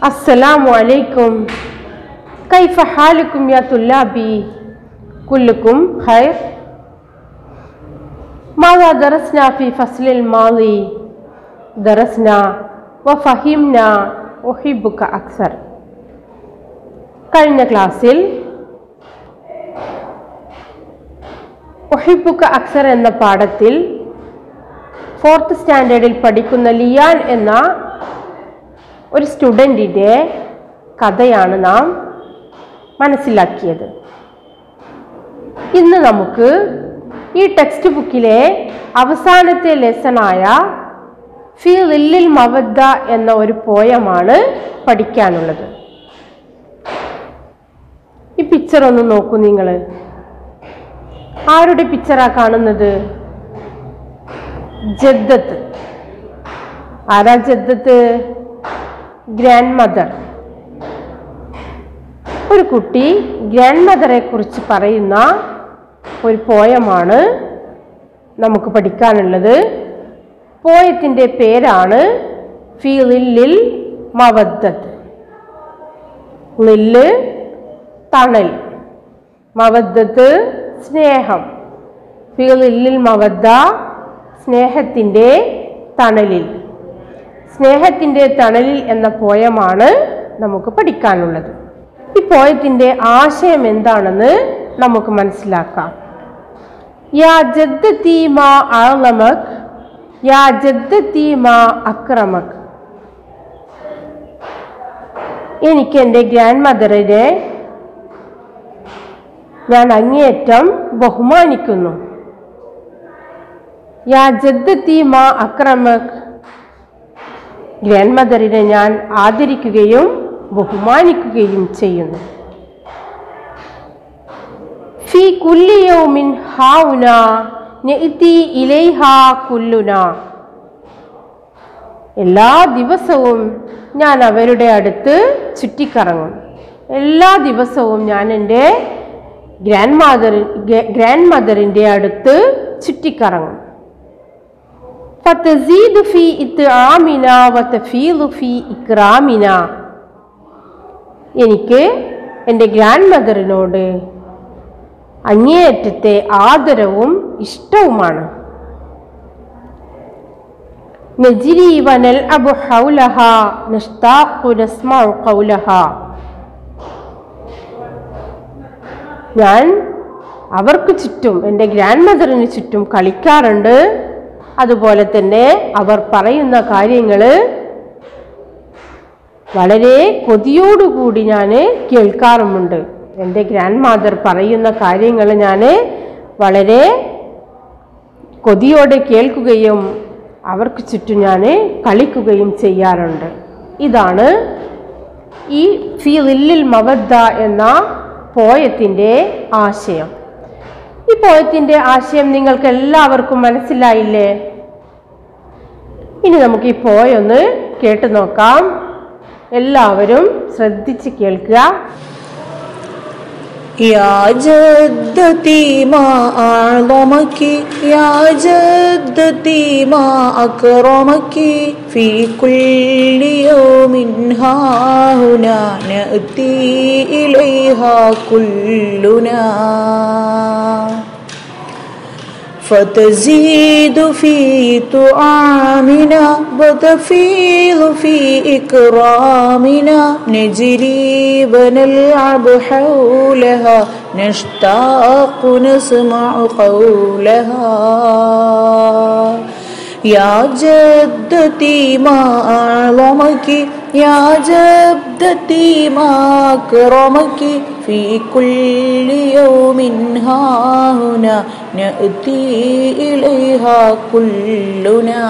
السلام عليكم كيف حالكم يا طلابي كلكم خير ماذا درسنا في فصل الماضي درسنا وفهمنا أحبك أكثر കഴിഞ്ഞ ക്ലാസ്സിൽ ഒഹിബുക്ക അക്സർ എന്ന പാഠത്തിൽ ഫോർത്ത് സ്റ്റാൻഡേർഡിൽ പഠിക്കുന്ന ലിയാൻ എന്ന ഒരു സ്റ്റുഡൻറ്റിൻ്റെ കഥയാണ് നാം മനസ്സിലാക്കിയത് ഇന്ന് നമുക്ക് ഈ ടെക്സ്റ്റ് ബുക്കിലെ അവസാനത്തെ ലെസണായ ഫി ലില്ലിൽ മവദ്ദ എന്ന ഒരു പോയമാണ് പഠിക്കാനുള്ളത് ഈ പിക്ചർ ഒന്ന് നോക്കൂ നിങ്ങൾ ആരുടെ പിക്ചറാ കാണുന്നത് ജദ്ദത്ത് ആരാ ജദ്ദത്ത് ഗ്രാൻഡ് മദർ ഒരു കുട്ടി ഗ്രാൻഡ് മദറെ കുറിച്ച് പറയുന്ന ഒരു പോയമാണ് നമുക്ക് പഠിക്കാനുള്ളത് പോയത്തിൻ്റെ പേരാണ് ഫി ലില്ലിൽ മവദ്ദത്ത് ലില്ല് തണൽ മവദ്ദത്ത് സ്നേഹം ഫി ലില്ലിൽ മവദ്ദ സ്നേഹത്തിൻ്റെ തണലിൽ സ്നേഹത്തിൻ്റെ തണലിൽ എന്ന പോയമാണ് നമുക്ക് പഠിക്കാനുള്ളത് ഈ പോയത്തിൻ്റെ ആശയം എന്താണെന്ന് നമുക്ക് മനസ്സിലാക്കാം യാ ജദ്ദത്തി മാ അളമക് യാ ജദ്ദത്തി മാ അക്രമക് എനിക്ക് എൻ്റെ ഗ്രാൻഡ് മദറിനെ ഞാൻ അങ്ങേയറ്റം ബഹുമാനിക്കുന്നു യാ ജദ്ദത്തി മാ അക്രമക് ഗ്രാൻഡ് മദറിനെ ഞാൻ ആദരിക്കുകയും ബഹുമാനിക്കുകയും ചെയ്യുന്നു ഫി കുല്ലി യൗമിൻ ഹാഉന നഇതി ഇലൈഹാ കുല്ലുന എല്ലാ ദിവസവും ഞാൻ അവരുടെ അടുത്ത് ചുറ്റിക്കറങ്ങും എല്ലാ ദിവസവും ഞാൻ എൻ്റെ ഗ്രാൻഡ് മദർ ഗ്രാൻഡ് മദറിൻ്റെ അടുത്ത് ചുറ്റിക്കറങ്ങും فتزيد في إطعامنا وتفيض في إكرامنا എനിക്ക് എൻ്റെ ഗ്രാൻഡ് മദറിനോട് അങ്ങേയറ്റത്തെ ആദരവും ഇഷ്ടവുമാണ് നജിരി വനൽ അബു ഹൗലഹ നഷ്താഖു നസ്മഉ ഖൗലഹ ഞാൻ അവർക്ക് ചുറ്റും എൻ്റെ ഗ്രാൻഡ് മദറിന് ചുറ്റും കളിക്കാറുണ്ട് അതുപോലെ തന്നെ അവർ പറയുന്ന കാര്യങ്ങൾ വളരെ കൊതിയോടുകൂടി ഞാൻ കേൾക്കാറുമുണ്ട് എൻ്റെ ഗ്രാൻഡ് മാതർ പറയുന്ന കാര്യങ്ങൾ ഞാൻ വളരെ കൊതിയോടെ കേൾക്കുകയും അവർക്ക് ചുറ്റും ഞാൻ കളിക്കുകയും ചെയ്യാറുണ്ട് ഇതാണ് ഈ ഫി ലില്ലിൽ മവദ്ദ എന്ന പോയത്തിൻ്റെ ആശയം ഈ പോയത്തിൻ്റെ ആശയം നിങ്ങൾക്ക് എല്ലാവർക്കും മനസ്സിലായില്ലേ ഇനി നമുക്ക് ഈ പോയൊന്ന് കേട്ടു നോക്കാം എല്ലാവരും ശ്രദ്ധിച്ച് കേൾക്കുക يا جدتي ما أعظمك يا جدتي ما أكرمك في كل يوم ها هنا نأتي إليها كلنا فتزيد في طعامنا وتفيض في إكرامنا نجري ونلعب حولها نشتاق نسمع قولها يا جدتي ما أعظمك يا جدتي ما أكرمك في كل يوم ها هنا نأتي إليها كلنا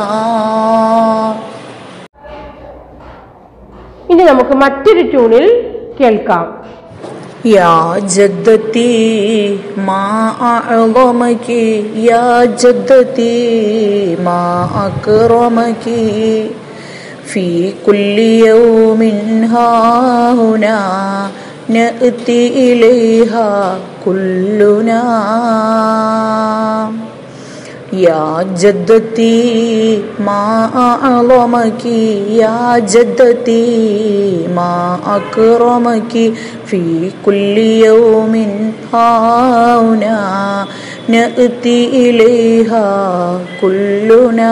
ഇനി നമുക്ക് മറ്റൊരു ട്യൂണിൽ കേൾക്കാം يا جدتي ما أعظمك يا جدتي ما أكرمك في كل يوم ها هنا نأتي إليها كلنا يا جدتي ما أعظمك يا جدتي ما أكرمك في كل يوم هانا نأتي إليها كلنا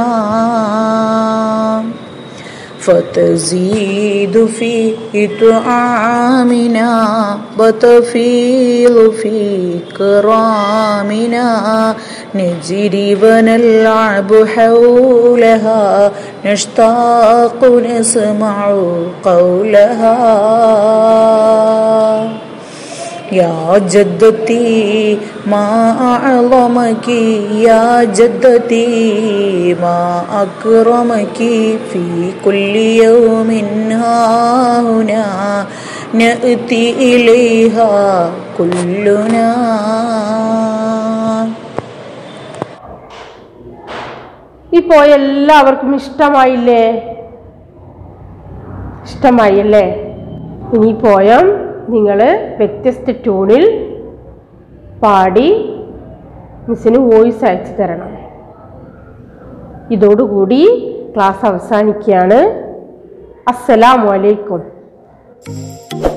فتزيد في إطعامنا وتفيض في كرامنا نجري ونلعب حولها نشتاق نسمع قولها يا جدتي ما أعظمك يا جدتي ما أكرمك في كل يوم هاهنا نأتي إليها كلنا ഈ പോയ എല്ലാവർക്കും ഇഷ്ടമായില്ലേ ഇഷ്ടമായി അല്ലേ ഇനി ഈ പോയം നിങ്ങൾ വ്യത്യസ്ത ട്യൂണിൽ പാടി മിസ്സിന് വോയിസ് അയച്ചു തരണം ഇതോടുകൂടി ക്ലാസ് അവസാനിക്കുകയാണ് അസ്സലാമു അലൈക്കും